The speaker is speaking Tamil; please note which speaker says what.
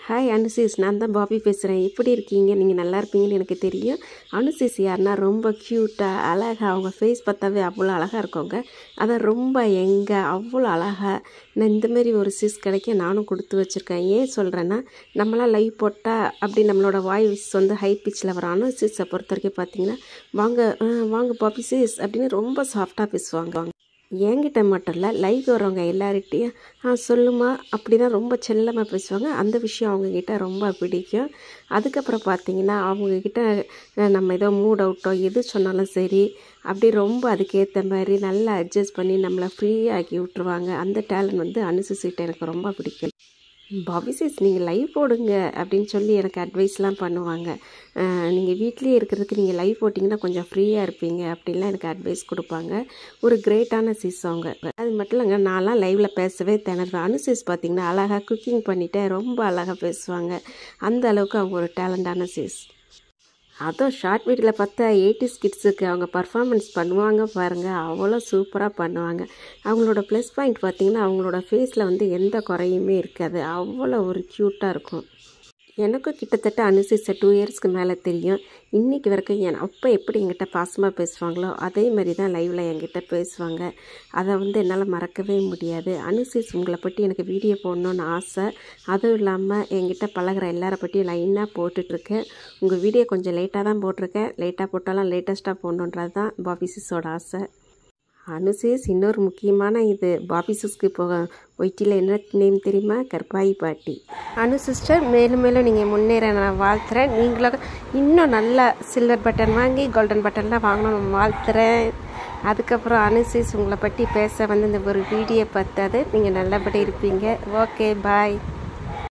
Speaker 1: ஹாய் அனுசிஸ் நான் தான் பாபி பேசுகிறேன் எப்படி இருக்கீங்க நீங்கள் நல்லா இருப்பீங்கன்னு எனக்கு தெரியும் அனுசிஸ் யாருன்னா ரொம்ப க்யூட்டாக அழகாக அவங்க ஃபேஸ் பார்த்தாவே அவ்வளோ அழகாக இருக்கவங்க அதான் ரொம்ப எங்க அவ்வளோ அழகாக நான் இந்தமாரி ஒரு சிஸ் கிடைக்க நானும் கொடுத்து வச்சுருக்கேன் ஏன் சொல்கிறேன்னா நம்மளாம் லைவ் போட்டால் அப்படி நம்மளோட வாய்ஸ் வந்து ஹை பிச்சில் வர அனுசிஸை பொறுத்த வரைக்கும் பார்த்தீங்கன்னா வாங்க ஆ, வாங்க பாபி சிஸ் அப்படின்னு ரொம்ப சாஃப்டாக பேசுவாங்க என்கிட்ட மட்டும் இல்லை லைவ் வரவங்க எல்லார்கிட்டையும் ஆ சொல்லுமா அப்படி தான் ரொம்ப செல்லமாக பேசுவாங்க அந்த விஷயம் அவங்கக்கிட்ட ரொம்ப பிடிக்கும் அதுக்கப்புறம் பார்த்தீங்கன்னா அவங்கக்கிட்ட அஹ், நம்ம ஏதோ மூட் அவுட்டோ எது சொன்னாலும் சரி அப்படி ரொம்ப அதுக்கேற்ற மாதிரி நல்லா அட்ஜஸ்ட் பண்ணி நம்மளை ஃப்ரீயாக்கி விட்ருவாங்க அந்த டேலண்ட் வந்து அனுசரிச்சுட்டு எனக்கு ரொம்ப பிடிக்கும் பாபிசிஸ் நீங்கள் லைவ் போடுங்க அப்படின்னு சொல்லி எனக்கு அட்வைஸ்லாம் பண்ணுவாங்க நீங்கள் வீட்லேயே இருக்கிறதுக்கு நீங்கள் லைவ் போட்டிங்கன்னா கொஞ்சம் ஃப்ரீயாக இருப்பீங்க அப்படின்லாம் எனக்கு அட்வைஸ் கொடுப்பாங்க ஒரு கிரேட்டான சிஸ் அவங்க அது மட்டும் இல்லைங்க நான்லாம் லைவில் பேசவே திணறுவேன் அனுசிஸ் பார்த்தீங்கன்னா அழகாக குக்கிங் பண்ணிவிட்டு ரொம்ப அழகாக பேசுவாங்க அந்த அளவுக்கு அவங்க ஒரு டேலண்டான சிஸ் அதுவும் ஷார்ட் வீடியோவில் பார்த்தா எயிட்டிஸ் கிட்ஸுக்கு அவங்க பர்ஃபார்மன்ஸ் பண்ணுவாங்க பாருங்கள் அவ்வளோ சூப்பராக பண்ணுவாங்க அவங்களோட ப்ளஸ் பாயிண்ட் பார்த்தீங்கன்னா அவங்களோட ஃபேஸில் வந்து எந்த குறையுமே இருக்காது அவ்வளோ ஒரு க்யூட்டாக இருக்கும் எனக்கும் கிட்டத்தட்ட அனுசிஸை டூ இயர்ஸ்க்கு மேலே தெரியும் இன்றைக்கி வரைக்கும் என் அப்போ எப்படி என்கிட்ட பாசமாக பேசுவாங்களோ அதே மாதிரி தான் லைவில் என்கிட்ட பேசுவாங்க அதை வந்து என்னால் மறக்கவே முடியாது அனுசிஸ் உங்களை பற்றி எனக்கு வீடியோ போடணுன்னு ஆசை அதுவும் இல்லாமல் என்கிட்ட பழகுற எல்லார பற்றியும் லைனாக போட்டுட்ருக்கேன் உங்கள் வீடியோ கொஞ்சம் லேட்டாக தான் போட்டிருக்கேன் லேட்டாக போட்டாலும் லேட்டஸ்ட்டாக போடணுன்றது தான் பாபிசிஸோட ஆசை அனுசேஸ் இன்னொரு முக்கியமான இது பாபி சிஸ்க்கு போக ஒயிட்டியில் என்ன நேம் தெரியுமா கற்பாயி பாட்டி அனு சிஸ்டர் மேலும் மேலும் நீங்கள் முன்னேற நான் வாழ்த்துறேன் நீங்களும் இன்னும் நல்லா சில்வர் பட்டன் வாங்கி கோல்டன் பட்டன்லாம் வாங்கணும்னு வாழ்த்துறேன் அதுக்கப்புறம் அனுசேஸ் உங்களை பற்றி பேச வந்து இந்த ஒரு வீடியோ பார்த்தது நீங்கள் நல்லபடி இருப்பீங்க ஓகே பாய்